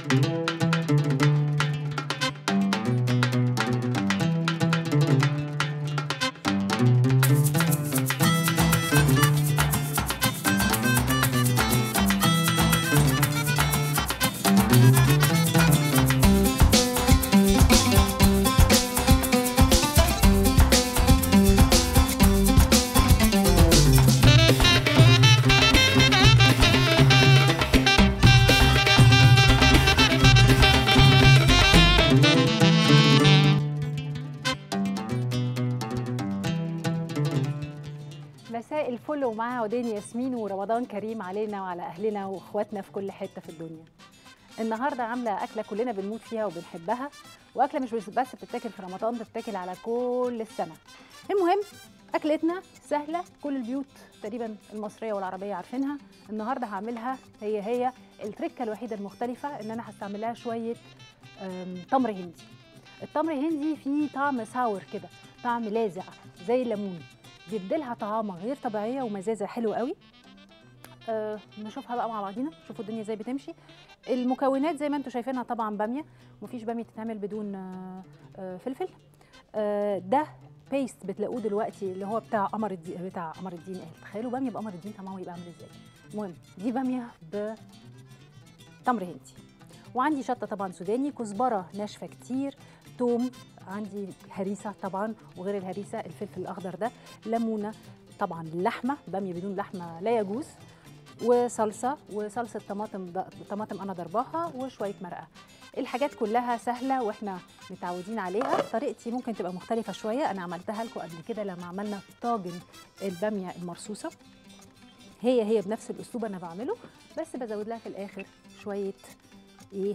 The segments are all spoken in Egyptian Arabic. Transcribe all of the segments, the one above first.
مساء الفل ومعها ودين ياسمين ورمضان كريم علينا وعلى اهلنا واخواتنا في كل حته في الدنيا النهارده عامله اكله كلنا بنموت فيها وبنحبها واكله مش بس بس بتتاكل في رمضان بتتاكل على كل السنه المهم اكلتنا سهله كل البيوت تقريبا المصريه والعربيه عارفينها النهارده هعملها هي هي التركه الوحيده المختلفه ان انا هستعمل لها شويه أم، تمر هندي التمر الهندي فيه طعم ساور كده طعم لاذع زي الليمون بيديلها طعامه غير طبيعيه ومزازه حلو قوي أه نشوفها بقى مع بعضينا شوفوا الدنيا ازاي بتمشي المكونات زي ما انتم شايفينها طبعا باميه مفيش باميه تتعمل بدون آه، آه، فلفل آه، ده بيست بتلاقوه دلوقتي اللي هو بتاع قمر الدين بتاع قمر الدين قال تخيلوا باميه بقمر الدين طعمها يبقى عامل ازاي المهم دي باميه بتمر هندي وعندي شطه طبعا سوداني كزبره ناشفه كتير توم عندي هريسه طبعا وغير الهريسه الفلفل الاخضر ده ليمونه طبعا اللحمه باميه بدون لحمه لا يجوز وصلصه وصلصه طماطم ض- طماطم انا ضرباها وشويه مرقه الحاجات كلها سهله واحنا متعودين عليها طريقتي ممكن تبقى مختلفه شويه انا عملتها لكم قبل كده لما عملنا طاجن الباميه المرصوصه هي هي بنفس الاسلوب انا بعمله بس بزود لها في الاخر شويه ايه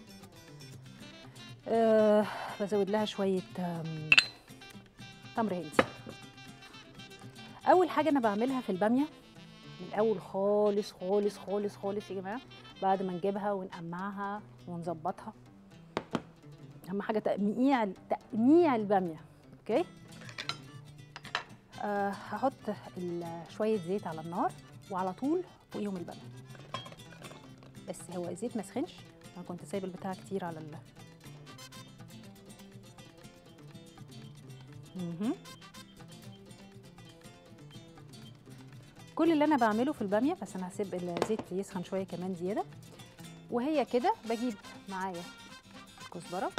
آه بزود لها شويه آم، تمر هندي اول حاجه انا بعملها في الباميه من الاول خالص خالص خالص خالص يا جماعه بعد ما نجيبها ونقمعها ونظبطها اهم حاجه تقميع تقميع الباميه اوكي أه هحط ال- شويه زيت على النار وعلى طول فوقيهم الباميه بس هو الزيت ما سخنش انا كنت سايب البتاع كتير على ال مهم. كل اللي انا بعمله في الباميه بس انا هسيب الزيت يسخن شويه كمان زياده وهي كده بجيب معايا كزبره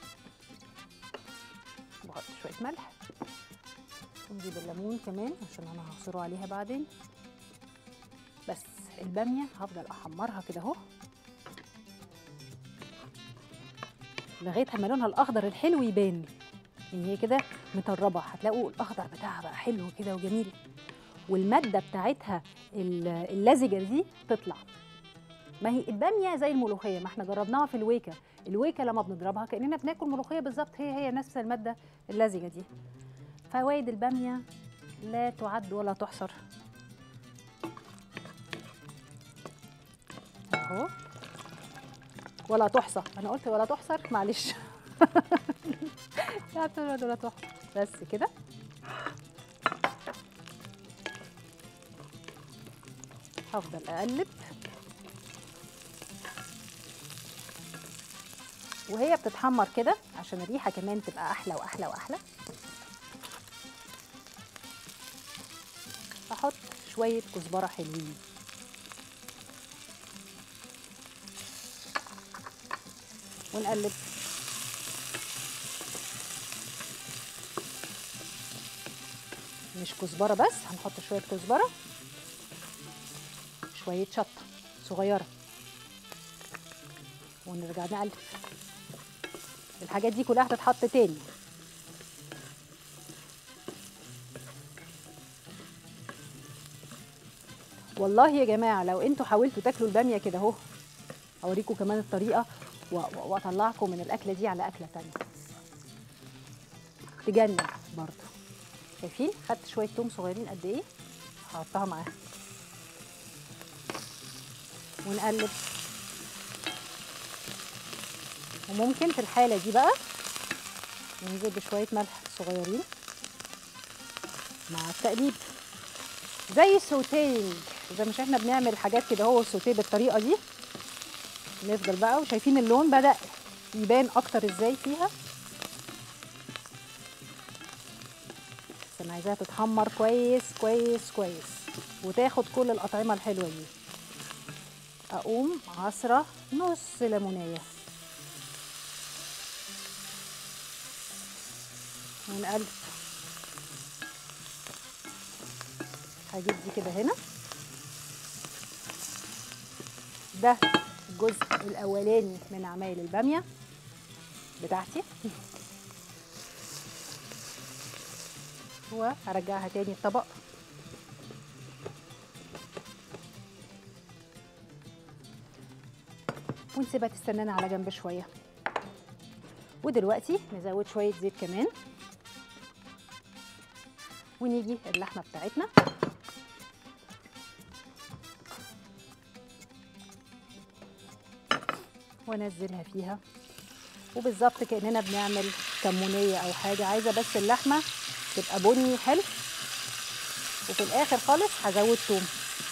بحط شويه ملح ونجيب الليمون كمان عشان انا هعصره عليها بعدين بس الباميه هفضل احمرها كده اهو لغايه ما لونها الاخضر الحلو يبان يعني هي كده مطربه هتلاقوا الاخضر بتاعها بقى حلو كده وجميل والماده بتاعتها ال- اللزجه دي تطلع ما هي الباميه زي الملوخيه ما احنا جربناها في الويكه الويكه لما بنضربها كاننا بناكل ملوخيه بالظبط هي هي نفس الماده اللزجه دي فوائد الباميه لا تعد ولا تحصر اهو ولا تحصى انا قلت ولا تحصر معلش لا تعد ولا تحصر بس كده هفضل اقلب وهي بتتحمر كده عشان الريحه كمان تبقى احلى واحلى واحلى احط شويه كزبره حلوين ونقلب مش كزبره بس هنحط شويه كزبره شويه شطه صغيره ونرجع نقلب الحاجات دي كلها هتتحط تاني والله يا جماعه لو انتوا حاولتوا تاكلوا الباميه كده اهو اوريكم كمان الطريقه و- و- واطلعكم من الاكله دي على اكله تانية تجنن برضو شايفين خدت شويه توم صغيرين قد ايه هحطها معاها ونقلب وممكن في الحاله دي بقى ننزل بشويه ملح صغيرين مع التقليب زي السوتينج زي مش احنا بنعمل حاجات كده هو السوتيه بالطريقه دي نفضل بقى وشايفين اللون بدأ يبان اكتر ازاي فيها بس انا عايزاها تتحمر كويس كويس كويس وتاخد كل الاطعمه الحلوه دي اقوم عصره نص ليمونيه ونقلب هجيب دي كده هنا ده الجزء الاولاني من عمايل الباميه بتاعتي وهرجعها تاني الطبق ونسيبها تستنانا على جنب شويه ودلوقتي نزود شويه زيت كمان ونيجي اللحمه بتاعتنا وانزلها فيها وبالظبط كاننا بنعمل كمونيه او حاجه عايزه بس اللحمه تبقى بني حلو وفي الاخر خالص هزود توم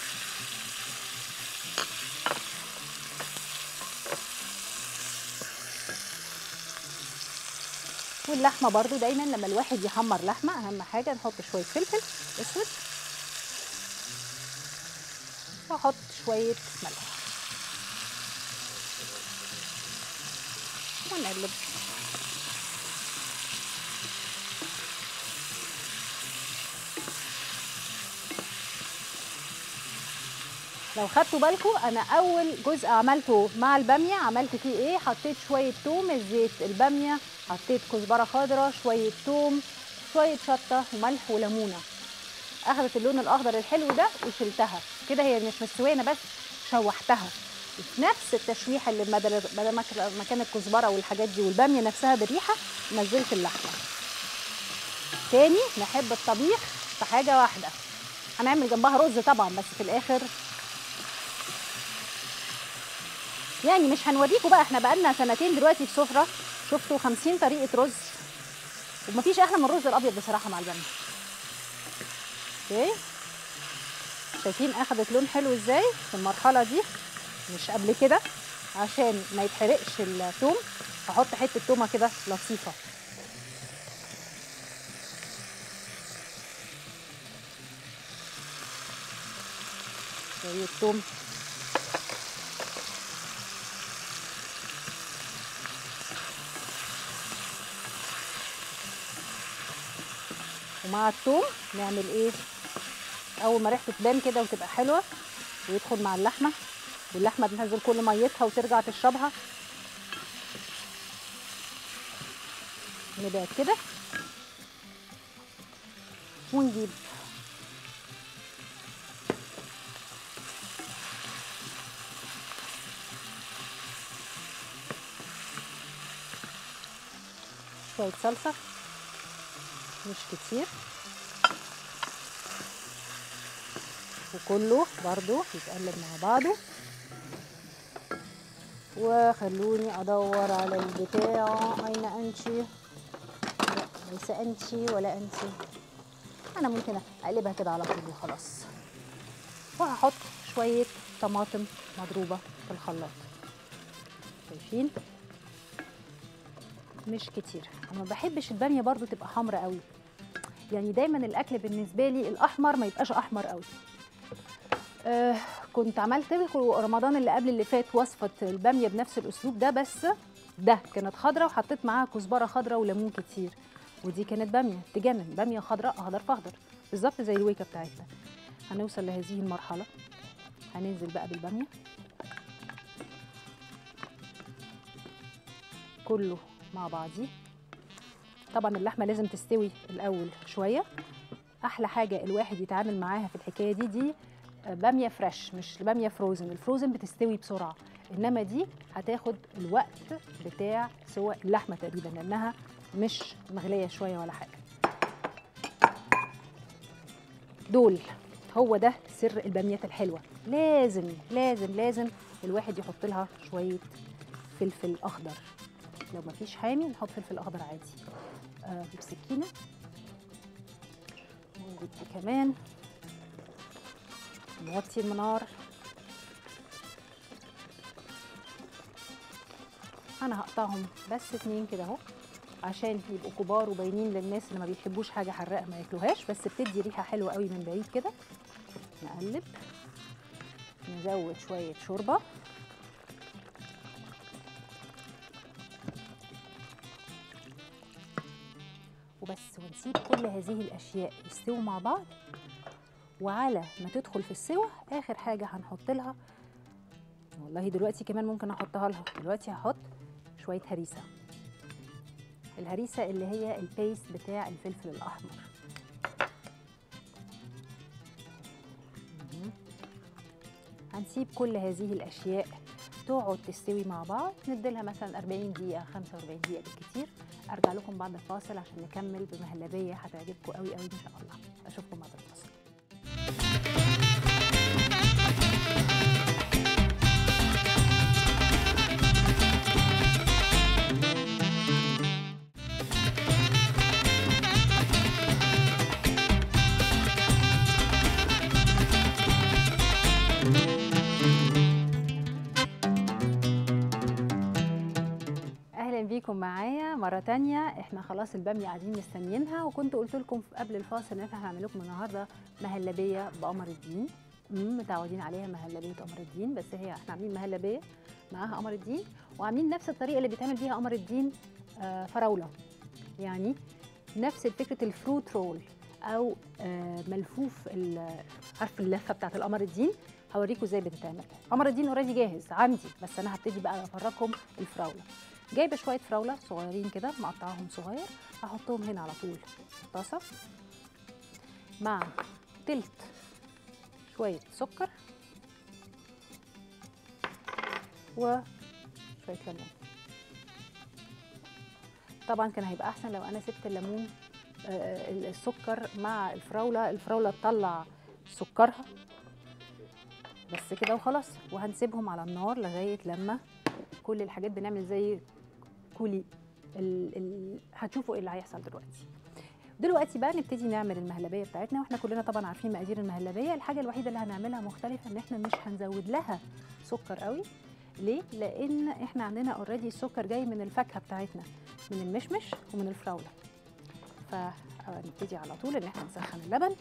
واللحمه برضو دايما لما الواحد يحمر لحمه اهم حاجه نحط شويه فلفل اسود واحط شويه ملح ونقلب لو خدتوا بالكم انا اول جزء عملته مع الباميه عملت فيه ايه حطيت شويه توم الزيت الباميه حطيت كزبره خضراء شويه توم شويه شطه وملح وليمونه اخذت اللون الاخضر الحلو ده وشلتها كده هي مش مستويه انا بس شوحتها في نفس التشويحه اللي بدل بدل ما ما كانت كزبره والحاجات دي والباميه نفسها بالريحه نزلت اللحمه تاني نحب الطبيخ في حاجه واحده هنعمل جنبها رز طبعا بس في الاخر يعني مش هنوريكم بقى احنا بقالنا سنتين دلوقتي في سفره شفتوا 50 طريقه رز ومفيش احلى من الرز الابيض بصراحه مع الباميه اوكي شايفين اخدت لون حلو ازاي في المرحله دي مش قبل كده عشان ما يتحرقش الثوم هحط حته تومه كده لطيفه شويه توم ومع الثوم نعمل ايه اول ما ريحته تبان كده وتبقى حلوه ويدخل مع اللحمه واللحمه تنزل كل ميتها وترجع تشربها نبعد كده ونجيب شويه صلصه مش كتير وكله برضو يتقلب مع بعضه وخلوني ادور على البتاع اين انت لا ليس انت ولا انت انا ممكن اقلبها كده على طول وخلاص وهحط شويه طماطم مضروبه في الخلاط شايفين مش كتير انا ما بحبش الباميه برضو تبقى حمرا قوي يعني دايما الاكل بالنسبه لي الاحمر ما يبقاش احمر قوي آه كنت عملت لكم رمضان اللي قبل اللي فات وصفه الباميه بنفس الاسلوب ده بس ده كانت خضراء وحطيت معاها كزبره خضراء وليمون كتير ودي كانت باميه تجنن باميه خضراء اخضر في اخضر بالظبط زي الويكه بتاعتنا هنوصل لهذه المرحله هننزل بقى بالباميه كله مع بعضيه طبعا اللحمه لازم تستوي الاول شويه احلى حاجه الواحد يتعامل معاها في الحكايه دي دي باميه فريش مش باميه فروزن الفروزن بتستوي بسرعه انما دي هتاخد الوقت بتاع سواء اللحمه تقريبا لانها مش مغليه شويه ولا حاجه دول هو ده سر الباميات الحلوه لازم لازم لازم الواحد يحط لها شويه فلفل اخضر لو مفيش حامي نحط فلفل اخضر عادي آه بسكينه ونجيب دي كمان نوطي المنار انا هقطعهم بس اتنين كده اهو عشان يبقوا كبار وباينين للناس اللي ما بيحبوش حاجه حراقه ما ياكلوهاش بس بتدي ريحه حلوه قوي من بعيد كده نقلب نزود شويه شوربه وبس ونسيب كل هذه الاشياء يستووا مع بعض وعلى ما تدخل في السوا اخر حاجه هنحط لها والله دلوقتي كمان ممكن احطها لها دلوقتي هحط شويه هريسه الهريسه اللي هي البيست بتاع الفلفل الاحمر مهم. هنسيب كل هذه الاشياء تقعد تستوي مع بعض نديلها مثلا 40 دقيقه 45 دقيقه بالكتير ارجع لكم بعد الفاصل عشان نكمل بمهلبيه هتعجبكم قوي قوي ان شاء الله اشوفكم بعد الفاصل اهلا بيكم معايا مره تانية احنا خلاص الباميه قاعدين مستنيينها وكنت قلت لكم قبل الفاصل ان احنا هنعمل لكم النهارده مهلبيه بقمر الدين مم، متعودين عليها مهلبيه قمر الدين بس هي احنا عاملين مهلبيه معاها قمر الدين وعاملين نفس الطريقه اللي بيتعمل بيها قمر الدين آه، فراوله يعني نفس فكره الفروت رول او آه، ملفوف ال- عارف اللفه بتاعت القمر الدين هوريكم ازاي بتتعمل قمر الدين اوريدي جاهز عندي بس انا هبتدي بقى افرجكم الفراوله جايبه شويه فراوله صغيرين كده مقطعهم صغير هحطهم هنا على طول في طاسه مع تلت شويه سكر وشويه ليمون طبعا كان هيبقى احسن لو انا سبت الليمون آه، السكر مع الفراوله الفراوله تطلع سكرها بس كده وخلاص وهنسيبهم على النار لغايه لما كل الحاجات بنعمل زي كولي ال ال هتشوفوا ايه اللي هيحصل دلوقتي دلوقتي بقى نبتدي نعمل المهلبيه بتاعتنا واحنا كلنا طبعا عارفين مقادير المهلبيه الحاجه الوحيده اللي هنعملها مختلفه ان احنا مش هنزود لها سكر قوي ليه لان احنا عندنا اوريدي السكر جاي من الفاكهه بتاعتنا من المشمش ومن الفراوله فنبتدي على طول ان احنا نسخن اللبن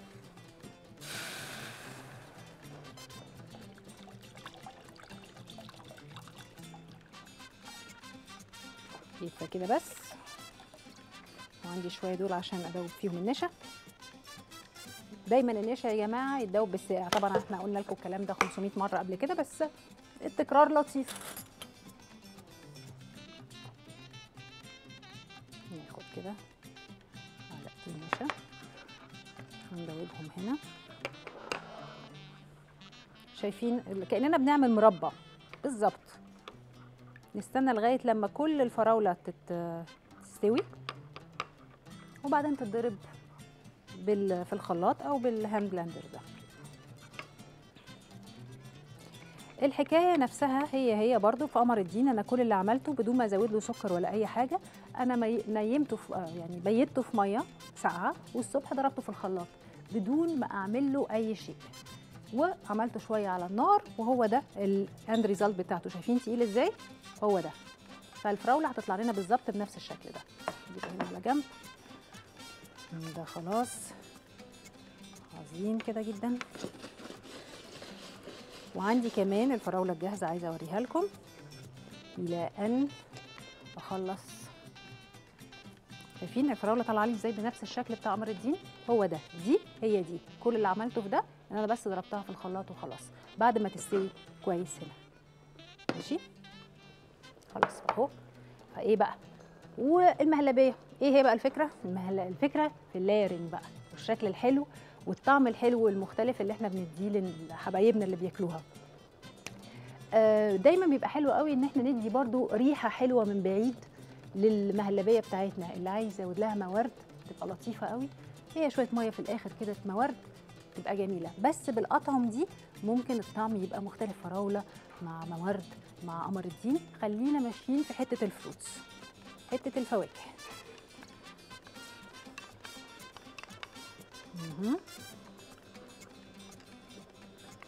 يبقى كده بس وعندي شويه دول عشان ادوب فيهم النشا دايما النشا يا جماعه يتدوب بالساقع طبعا احنا قلنا لكم الكلام ده 500 مره قبل كده بس التكرار لطيف ناخد كده معلقتين نشا وندوبهم هنا شايفين كاننا بنعمل مربى بالظبط نستنى لغايه لما كل الفراوله تت- تستوي وبعدين تتضرب بال في الخلاط او بالهاند بلندر ده الحكايه نفسها هي هي برضو في قمر الدين انا كل اللي عملته بدون ما ازود له سكر ولا اي حاجه انا مي... نيمته في آه يعني بيته في ميه ساقعه والصبح ضربته في الخلاط بدون ما اعمل له اي شيء وعملته شويه على النار وهو ده الاند ريزلت بتاعته شايفين تقيل ازاي هو ده فالفراوله هتطلع لنا بالظبط بنفس الشكل ده نجيبها هنا على جنب ده خلاص عظيم كده جدا وعندي كمان الفراوله الجاهزه عايزه اوريها لكم الى ان اخلص شايفين الفراوله طالعه لي ازاي بنفس الشكل بتاع قمر الدين هو ده دي هي دي كل اللي عملته في ده ان انا بس ضربتها في الخلاط وخلاص بعد ما تستوي كويس هنا ماشي خلاص اهو فايه بقى والمهلبيه ايه هي بقى الفكره المهل... الفكره في اللايرنج بقى والشكل الحلو والطعم الحلو والمختلف اللي احنا بنديه لحبايبنا اللي بياكلوها آه، دايما بيبقى حلو قوي ان احنا ندي برضو ريحه حلوه من بعيد للمهلبيه بتاعتنا اللي عايز يزود لها موارد تبقى لطيفه قوي هي شويه ميه في الاخر كده موارد تبقى جميله بس بالاطعم دي ممكن الطعم يبقى مختلف فراوله مع موارد مع قمر الدين خلينا ماشيين في حته الفروتس حته الفواكه مهم.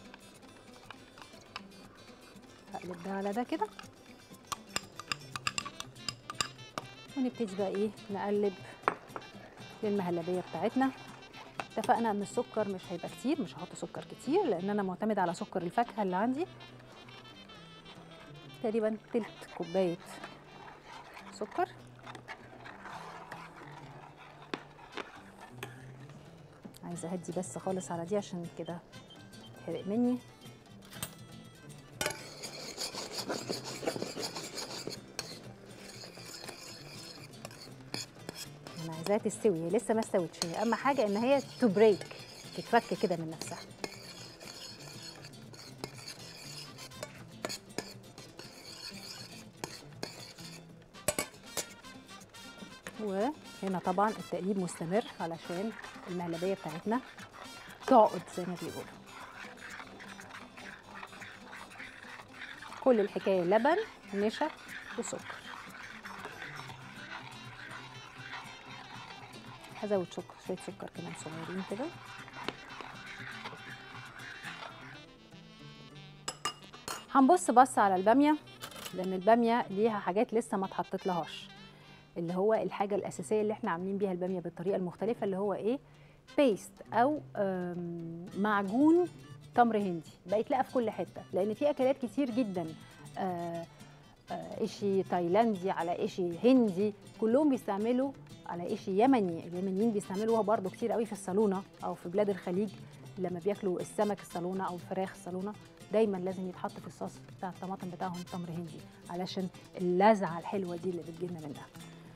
هقلب ده على ده كده ونبتدي بقى ايه نقلب للمهلبيه بتاعتنا اتفقنا ان السكر مش هيبقى كتير مش هحط سكر كتير لان انا معتمد على سكر الفاكهه اللي عندي تقريبا تلت كوبايه سكر عايزه اهدي بس خالص على دي عشان كده تحرق مني انا عايزاها تستوي هي لسه ما استوتش هي اهم حاجه ان هي تو بريك تتفك كده من نفسها وهنا طبعا التقليب مستمر علشان المهلبيه بتاعتنا تقعد زي ما بيقولوا كل الحكايه لبن نشا وسكر هزود سكر شويه سكر كمان صغيرين كده هنبص بص على الباميه لان الباميه ليها حاجات لسه ما اتحطت لهاش اللي هو الحاجه الاساسيه اللي احنا عاملين بيها الباميه بالطريقه المختلفه اللي هو ايه بيست او أم، معجون تمر هندي بقت لاقى في كل حته لان في اكلات كتير جدا آه، آه، اشي تايلاندي على اشي هندي كلهم بيستعملوا على اشي يمني اليمنيين بيستعملوها برضو كتير قوي في الصالونه او في بلاد الخليج لما بياكلوا السمك الصالونه او الفراخ الصالونه دايما لازم يتحط في الصوص بتاع الطماطم بتاعهم تمر هندي علشان اللذعه الحلوه دي اللي بتجيلنا منها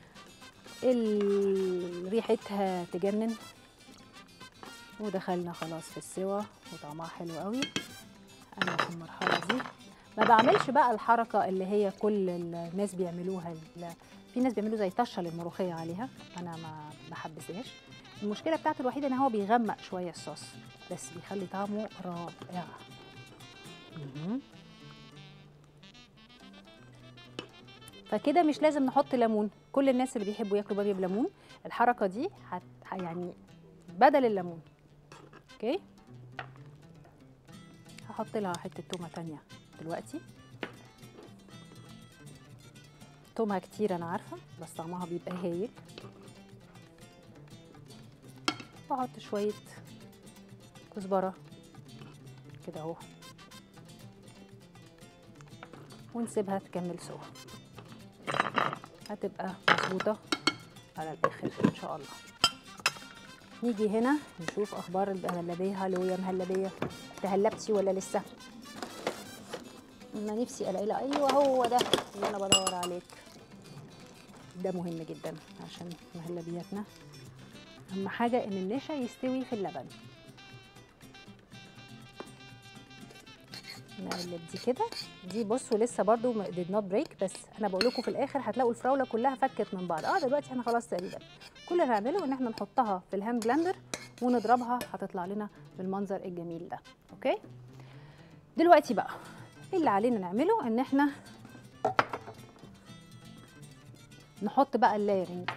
ال- ريحتها تجنن ودخلنا خلاص في السوا وطعمها حلو قوي انا في المرحله دي ما بعملش بقى الحركه اللي هي كل الناس بيعملوها ال- في ناس بيعملوا زي طشه للملوخيه عليها انا ما بحبسهاش المشكله بتاعته الوحيده ان هو بيغمق شويه الصوص بس بيخلي طعمه رائع مهم. فكده مش لازم نحط ليمون كل الناس اللي بيحبوا ياكلوا باميه بليمون الحركه دي هت يعني بدل الليمون اوكي هحط لها حته تومه تانية دلوقتي تومها كتير انا عارفه بس طعمها بيبقى هايل واحط شويه كزبره كده اهو ونسيبها تكمل سوا هتبقى مظبوطه على الاخر ان شاء الله نيجي هنا نشوف اخبار المهلبيه هلو يا مهلبيه تهلبتي ولا لسه انا نفسي الاقي لها ايوه هو ده اللي انا بدور عليك ده مهم جدا عشان مهلبياتنا اهم حاجه ان النشا يستوي في اللبن نقلب دي كده دي بصوا لسه برضو did not break بس انا بقول لكم في الاخر هتلاقوا الفراوله كلها فكت من بعض اه دلوقتي احنا خلاص تقريبا كل اللي هنعمله ان احنا نحطها في الهاند بلندر ونضربها هتطلع لنا بالمنظر الجميل ده اوكي دلوقتي بقى اللي علينا نعمله ان احنا نحط بقى اللايرنج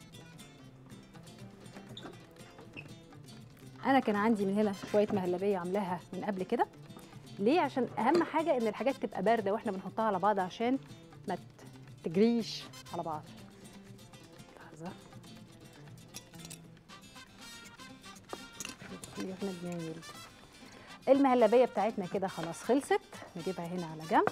انا كان عندي من هنا شويه مهلبيه عاملاها من قبل كده ليه عشان اهم حاجه ان الحاجات تبقى بارده واحنا بنحطها على بعض عشان ما تجريش على بعض لحظه شوفي احنا بنعمل المهلبيه بتاعتنا كده خلاص خلصت نجيبها هنا على جنب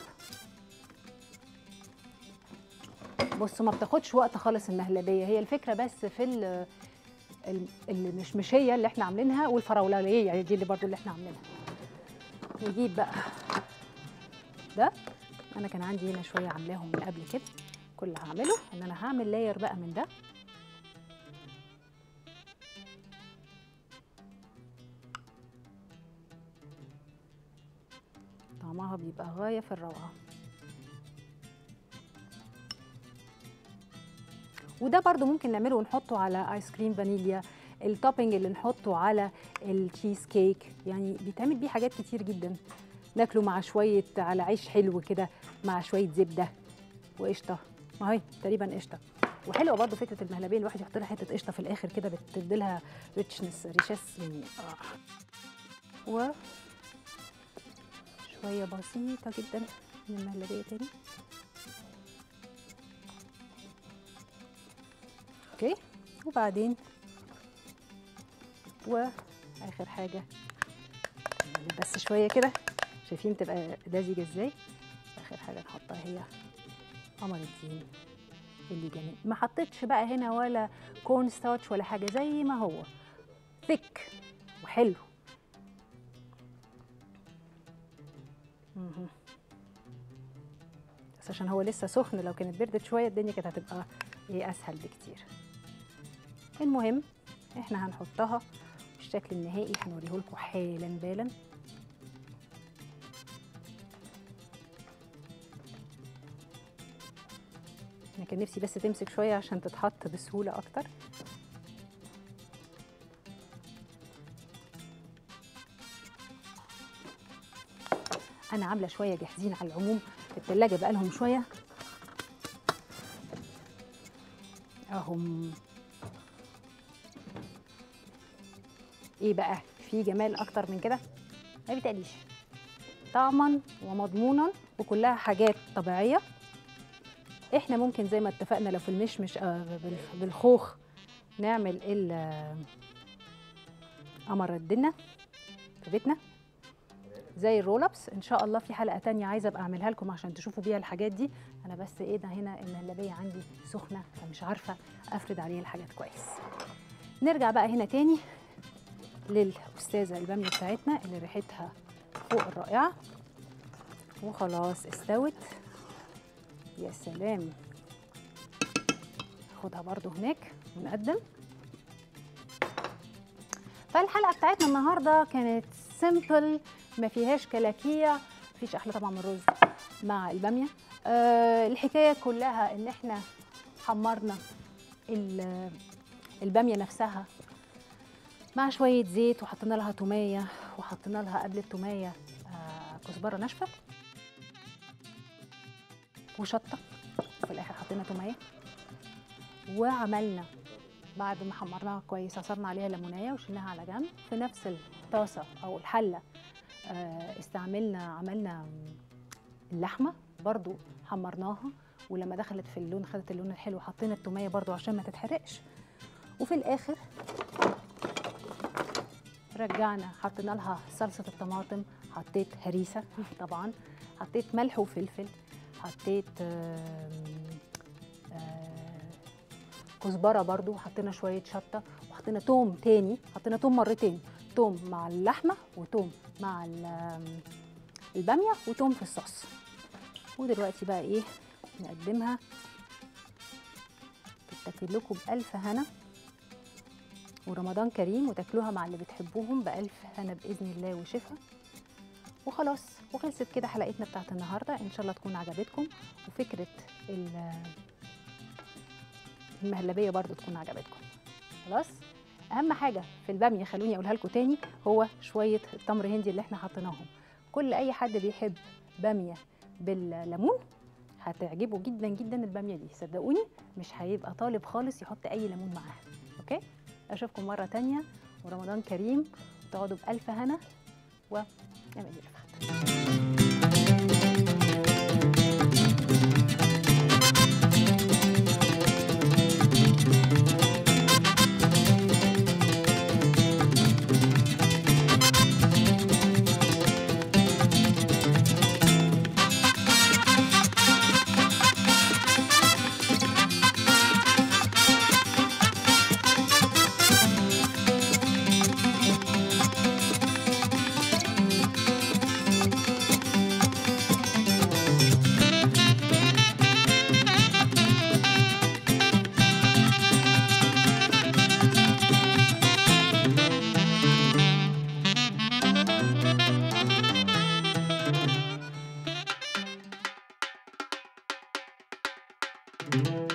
بصوا ما بتاخدش وقت خالص المهلبيه هي الفكره بس في ال- ال- المشمشيه اللي احنا عاملينها والفراوليه يعني دي اللي برضو اللي احنا عاملينها نجيب بقى ده انا كان عندي هنا شويه عاملاهم من قبل كده كل اللي هعمله ان انا هعمل لاير بقى من ده طعمها بيبقى غايه في الروعه وده برضو ممكن نعمله ونحطه على ايس كريم فانيليا التوبينج اللي نحطه على التشيز كيك يعني بيتعمل بيه حاجات كتير جدا ناكله مع شويه على عيش حلو كده مع شويه زبده وقشطه ما هي تقريبا قشطه وحلوه برضو فكره المهلبيه الواحد يحط لها حته قشطه في الاخر كده بتدي لها ريتشنس ريشس يعني آه. و شويه بسيطه جدا من المهلبيه تاني اوكي وبعدين واخر حاجه نقلب بس شويه كده شايفين تبقى لزجه ازاي اخر حاجه نحطها هي قمر الدين اللي جميل ما حطيتش بقى هنا ولا كورن ستارتش ولا حاجه زي ما هو ثيك وحلو مهم. بس عشان هو لسه سخن لو كانت بردت شويه الدنيا كانت هتبقى ايه اسهل بكتير المهم احنا هنحطها بالشكل النهائي هنوريه لكم حالا بالا انا كان نفسي بس تمسك شويه عشان تتحط بسهوله اكتر انا عامله شويه جاهزين على العموم في التلاجة بقالهم شويه اهم ايه بقى في جمال اكتر من كده ما بيتقليش طعما ومضمونا وكلها حاجات طبيعيه احنا ممكن زي ما اتفقنا لو في المشمش آه بال- بالخوخ نعمل ال قمر الدنة في بيتنا زي الرول ابس ان شاء الله في حلقه تانية عايزه ابقى اعملها لكم عشان تشوفوا بيها الحاجات دي انا بس ايه ده هنا المهلبيه عندي سخنه فمش عارفه افرد عليها الحاجات كويس نرجع بقى هنا تاني للاستاذه الباميه بتاعتنا اللي ريحتها فوق الرائعه وخلاص استوت يا سلام ناخدها برضو هناك ونقدم فالحلقه بتاعتنا النهارده كانت سيمبل ما فيهاش كلاكيع مفيش احلى طبعا من الرز مع الباميه أه الحكايه كلها ان احنا حمرنا ال- الباميه نفسها مع شويه زيت وحطينا لها توميه وحطينا لها قبل التوميه آه كزبره ناشفه وشطه وفي الاخر حطينا توميه وعملنا بعد ما حمرناها كويس عصرنا عليها ليمونيه وشلناها على جنب في نفس الطاسه او الحله آه، استعملنا عملنا اللحمه برضو حمرناها ولما دخلت في اللون خدت اللون الحلو حطينا التوميه برضو عشان ما تتحرقش وفي الاخر رجعنا حطينا لها صلصه الطماطم حطيت هريسه طبعا حطيت ملح وفلفل حطيت آم، آه، كزبره برضو حطينا شويه شطه وحطينا توم تاني حطينا توم مرتين توم مع اللحمه وتوم مع ال- آم، الباميه وتوم في الصوص ودلوقتي بقى ايه نقدمها تتاكل لكم بألف هنا ورمضان كريم وتاكلوها مع اللي بتحبوهم بألف هنا بإذن الله وشفا وخلاص وخلصت كده حلقتنا بتاعت النهارده ان شاء الله تكون عجبتكم وفكره ال- المهلبيه برضو تكون عجبتكم خلاص اهم حاجه في الباميه خلوني اقولها لكم تاني هو شويه التمر هندي اللي احنا حطيناهم كل اي حد بيحب باميه بالليمون هتعجبه جدا جدا الباميه دي صدقوني مش هيبقى طالب خالص يحط اي ليمون معاها اوكي اشوفكم مره تانية ورمضان كريم تقعدوا بالف هنا ونعمل رفعت thank you